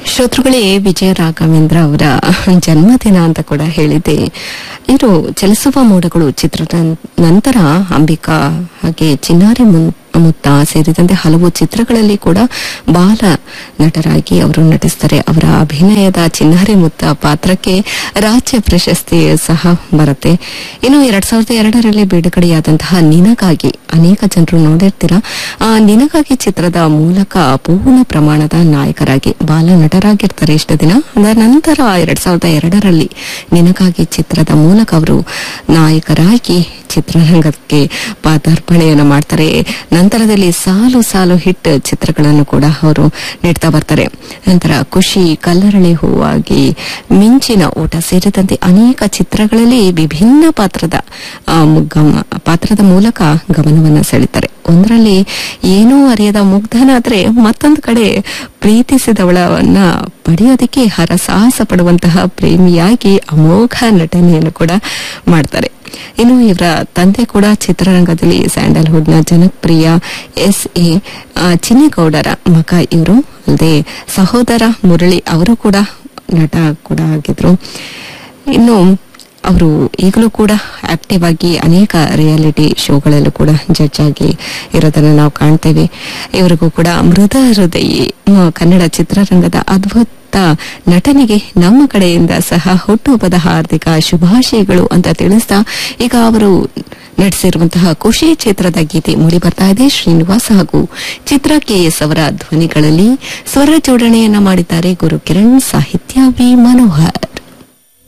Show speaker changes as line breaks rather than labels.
ಶ್ರೋತೃಗಳೇ ವಿಜಯ ರಾಘವೇಂದ್ರ ಅವರ ಜನ್ಮದಿನ ಅಂತ ಕೂಡ ಹೇಳಿದ್ದೆ ಇವರು ಚಲಿಸುವ ಮೋಡಗಳು ಚಿತ್ರದ ನಂತರ ಅಂಬಿಕಾ ಹಾಗೆ ಚಿನ್ನಾರಿ ಮುನ್- ಮುತ್ತ ಸೇರಿದಂತೆ ಹಲವು ಚಿತ್ರಗಳಲ್ಲಿ ಕೂಡ ಬಾಲ ನಟರಾಗಿ ಅವರು ನಟಿಸ್ತಾರೆ ಅವರ ಅಭಿನಯದ ಚಿನ್ನಾರಿ ಮುತ್ತ ಪಾತ್ರಕ್ಕೆ ರಾಜ್ಯ ಪ್ರಶಸ್ತಿ ಸಹ ಬರುತ್ತೆ ಇನ್ನು ಎರಡ್ ಸಾವಿರದ ಎರಡರಲ್ಲಿ ಬಿಡುಗಡೆಯಾದಂತಹ ನಿನಗಾಗಿ ಅನೇಕ ಜನರು ನೋಡಿರ್ತೀರ ಆ ನಿನಗಾಗಿ ಚಿತ್ರದ ಮೂಲಕ ಪೂರ್ಣ ಪ್ರಮಾಣದ ನಾಯಕರಾಗಿ ಬಾಲ ನಟರಾಗಿರ್ತಾರೆ ಇಷ್ಟು ದಿನ ಅದರ ನಂತರ ಎರಡ್ ಸಾವಿರದ ಎರಡರಲ್ಲಿ ನಿನಗಾಗಿ ಚಿತ್ರದ ಮೂಲಕ ಅವರು ನಾಯಕರಾಗಿ ಚಿತ್ರರಂಗಕ್ಕೆ ಪಾದಾರ್ಪಣೆಯನ್ನು ಮಾಡ್ತಾರೆ ನಂತರದಲ್ಲಿ ಸಾಲು ಸಾಲು ಹಿಟ್ ಚಿತ್ರಗಳನ್ನು ಕೂಡ ಅವರು ನೀಡ್ತಾ ಬರ್ತಾರೆ ನಂತರ ಖುಷಿ ಕಲ್ಲರಳಿ ಹೂವಾಗಿ ಮಿಂಚಿನ ಓಟ ಸೇರಿದಂತೆ ಅನೇಕ ಚಿತ್ರಗಳಲ್ಲಿ ವಿಭಿನ್ನ ಪಾತ್ರದ ಆ, ಗಮ- ಪಾತ್ರದ ಮೂಲಕ ಗಮನವನ್ನ ಸೆಳೀತಾರೆ ಒಂದರಲ್ಲಿ ಏನೂ ಅರಿಯದ ಮುಗ್ಧನಾದ್ರೆ ಮತ್ತೊಂದು ಕಡೆ ಪ್ರೀತಿಸಿದವಳವನ್ನ ಪಡೆಯೋದಕ್ಕೆ ಹರಸಾಹಸ ಪಡುವಂತಹ ಪ್ರೇಮಿಯಾಗಿ ಅಮೋಘ ನಟನೆಯನ್ನು ಕೂಡ ಮಾಡ್ತಾರೆ ಇನ್ನು ಇವರ ತಂದೆ ಕೂಡ ಚಿತ್ರರಂಗದಲ್ಲಿ ಸ್ಯಾಂಡಲ್ವುಡ್ನ ಜನಪ್ರಿಯ ಎಸ್ ಎ ಚಿನ್ನಿಗೌಡರ ಮಗ ಇವರು ಅಲ್ಲದೆ ಸಹೋದರ ಮುರಳಿ ಅವರು ಕೂಡ ನಟ ಕೂಡ ಆಗಿದ್ರು ಇನ್ನು ಅವರು ಈಗಲೂ ಕೂಡ ಆಕ್ಟಿವ್ ಆಗಿ ಅನೇಕ ರಿಯಾಲಿಟಿ ಶೋಗಳಲ್ಲೂ ಕೂಡ ಜಡ್ಜ್ ಆಗಿ ಇರೋದನ್ನ ನಾವು ಕಾಣ್ತೇವೆ ಇವರಿಗೂ ಕೂಡ ಮೃದ ಹೃದಯಿ ಮ, ಕನ್ನಡ ಚಿತ್ರರಂಗದ ಅದ್ಭುತ ನಟನೆಗೆ ನಮ್ಮ ಕಡೆಯಿಂದ ಸಹ ಹುಟ್ಟುಹಬ್ಬದ ಹಾರ್ದಿಕ ಶುಭಾಶಯಗಳು ಅಂತ ತಿಳಿಸ್ತಾ ಈಗ ಅವರು ನಟಿಸಿರುವಂತಹ ಖುಷಿ ಚಿತ್ರದ ಗೀತೆ ಮೂಡಿ ಬರ್ತಾ ಇದೆ ಶ್ರೀನಿವಾಸ್ ಹಾಗೂ ಚಿತ್ರ ಕೆಎಸ್ ಅವರ ಧ್ವನಿಗಳಲ್ಲಿ ಸ್ವರ ಜೋಡಣೆಯನ್ನ ಮಾಡಿದ್ದಾರೆ ಗುರು ಕಿರಣ್ ಸಾಹಿತ್ಯ ವಿ ಮನೋಹರ್